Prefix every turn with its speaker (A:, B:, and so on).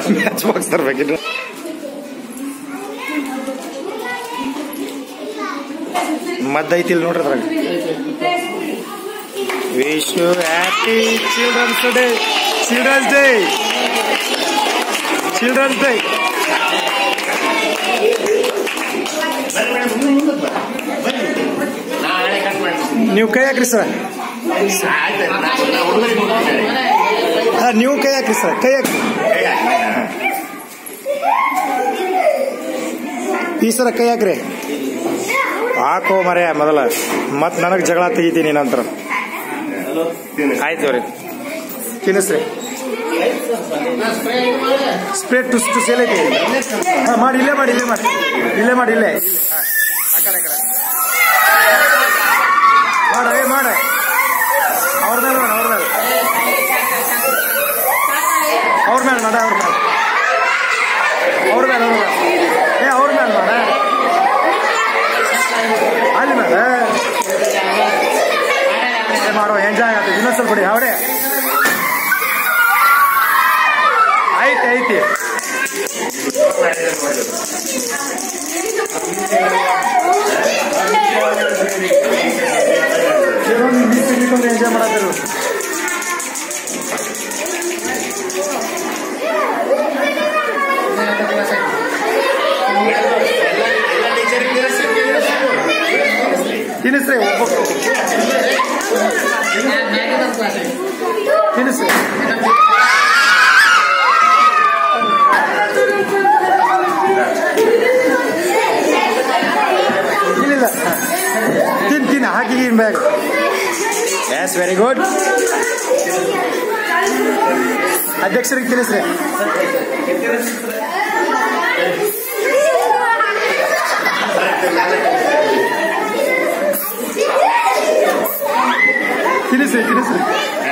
A: Match box ತರ್ಬೇಕಿದ್ರು ಮದ್ದೈತಿಲ್ ನೋಡ್ರಿ ಅದ್ರಾಗ wish you happy children's day children's day children's day ನೀವು ಕೈ ಹಾಕ್ರಿ ಸರ್ ಹಾ ನೀವು ಕೈ ಹಾಕ್ರಿ ಸರ್ ಕೈ ಹಾಕ್ರಿ ಈ ಸರ ಕೈ ಹಾಕ್ರಿ ಹಾಕೋ ಮರೆ ಮೊದಲ ಮತ್ ನನಗ್ ಜಗಳ ತೆಗಿತೀನಿ ನಂತರ ಆಯ್ತು ರೀ ತಿನ್ನಿಸ್ರಿ ಸ್ಪ್ರೇ ಟುಸ್ ಟುಸ್ ಎಲ್ಲೈತಿ ಹಾ ಮಾಡಿ ಇಲ್ಲೇ ಮಾಡಿ ಇಲ್ಲೇ ಮಾಡಿ ಇಲ್ಲೇ ಮಾಡಿ ಇಲ್ಲೇ ಇಲ್ಲೇ. ಹಾ, ಆ ಕಡೆ, ಆ ಕಡೆ. ಮಾಡ ಏ ಮಾಡ ಅವ್ರ ಮೇಲೆ ಮಾಡ ಅವ್ರ ಮೇಲೆ ಅವ್ರ ಮೇಲೆ ಮಾಡ ಅವ್ರ ಮೇಲೆ ಅವ್ರ ಮೇಲೆ ಅವ್ರ ಮೇಲೆ ಏ ಅವ್ರ ಮೇಲೆ ಮಾಡ ಅಲ್ಲಿ ಮೇಲೆ ಏ ಮಾಡೋ ಎಂಜಾಯ್ ಆಗತ್ತೆ ಇನ್ನೊಂದ್ ಸ್ವಲ್ಪ ಬಿಡಿ ಅವರೇ ಐತಿ ಐತಿ ಎಂಜಾಯ್ ಮಾಡತ್ತಿರು ತಿನ್ನಿಸ್ರಿ ಒಬ್ಬ ತಿನ್ನಿಸ್ರಿ ಇಲ್ಲ ತಿನ್ ತಿನ್ ಹಾಕಿ ಬ್ಯಾಗ್ ಎಸ್ ವೆರಿ ಗುಡ್ ಅಧ್ಯಕ್ಷರಿಗೆ ತಿಳಿಸ್ರಿ ತಿಳಿಸ್ರಿ ತಿಳಿಸ್ರಿ